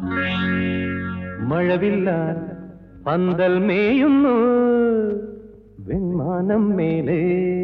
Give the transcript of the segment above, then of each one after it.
മഴവില്ല പന്തൽ മേയുന്നു വെൺമാനം മേലേ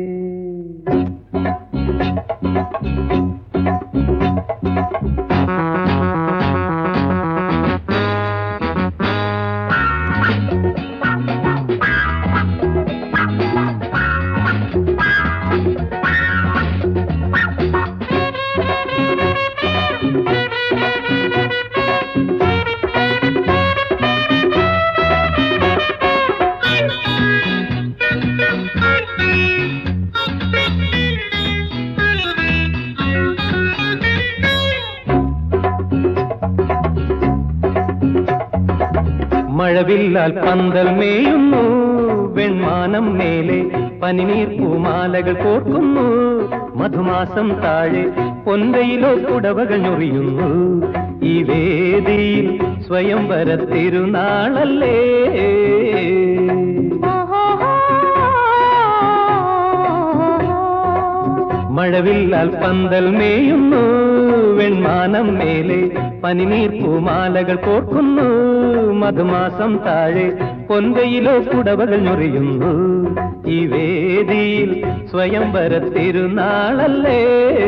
മഴവില്ലാൽ പന്തൽ മേയുന്നു വെൺമാനം മേലെ പനിനീർ പൂമാലകൾ കോർക്കുന്നു മധുമാസം താഴെ പൊന്തയിലോ കുടവകൾ ഞൊറിയുന്നു ഈ വേദിയിൽ സ്വയംവര തിരുനാളല്ലേ മഴവില്ലാൽ പന്തൽ മേയുന്നു വെൺമാനം മേലെ പനിനീർ പൂമാലകൾ കോർക്കുന്നു മധുമാസം താഴെ പൊന്തയിലോ കുടവകൾ ഞൊറിയുന്നു ഈ വേദിയിൽ സ്വയംവര തിരുനാളല്ലേ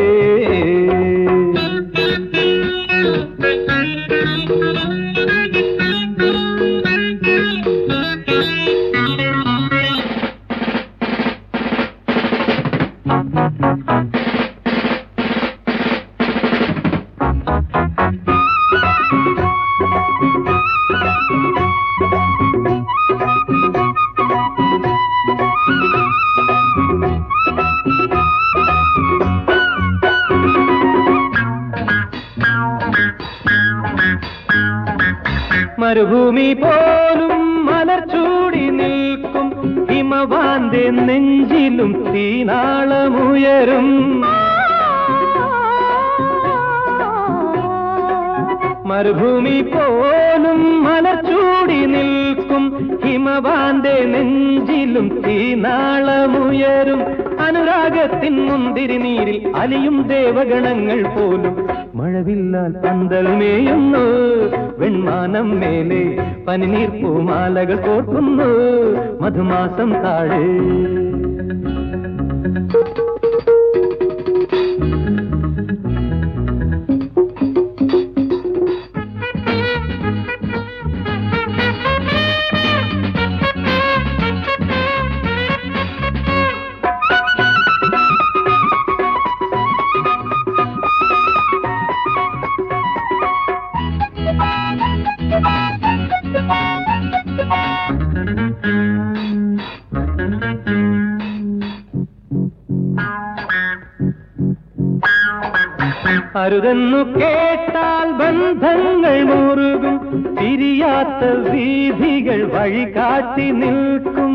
മരുഭൂമി പോലും മലർച്ചൂടി നിൽക്കും ഹിമവാന്റെ നെഞ്ചിലും തീനാളമുയരും മരുഭൂമി പോലും മലർച്ചൂടി നിൽക്കും ഹിമവാന്റെ നെഞ്ചിലും തീനാളമുയരും അനുരാഗത്തിൻ മുന്തിരി നീരിൽ അലിയും ദേവഗണങ്ങൾ പോലും മഴവില്ലാൽ പന്തൽ മേയുന്നു വെൺമാനം മേലെ പനിനീർ പൂമാലകൾ കോർക്കുന്നു മധുമാസം താഴെ അരുതെന്നു കേട്ടാൽ ബന്ധങ്ങൾ മുറുകും തിരിയാത്ത വീഥികൾ വഴി കാട്ടി നിൽക്കും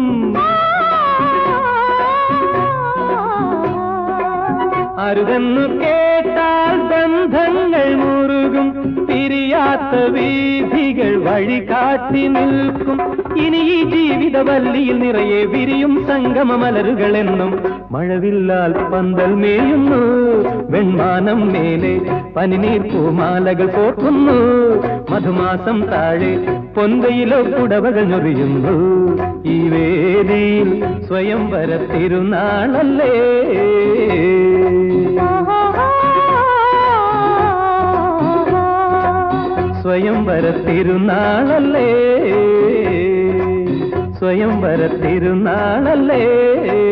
അരുതെന്നു കേട്ടാൽ ബന്ധങ്ങൾ മുറുകും തിരിയാത്ത വീഥികൾ വഴി കാട്ടി നിൽക്കും ഇനി ഈ ജീവിത വല്ലിയിൽ നിറയെ വിരിയും സംഗമ മലരുകളെന്നും മഴവില്ലാൽ പന്തൽ മേയുന്നു വെൺമാനം മേലെ പനിനീർ പൂമാലകൾ കോർക്കുന്നു മധുമാസം താഴെ പൊന്തയിലോ കുടവകൾ ഞൊറിയുന്നു ഈ വേദിയിൽ സ്വയംവര തിരുനാളല്ലേ സ്വയംവര തിരുനാളല്ലേ സ്വയംവര തിരുനാളല്ലേ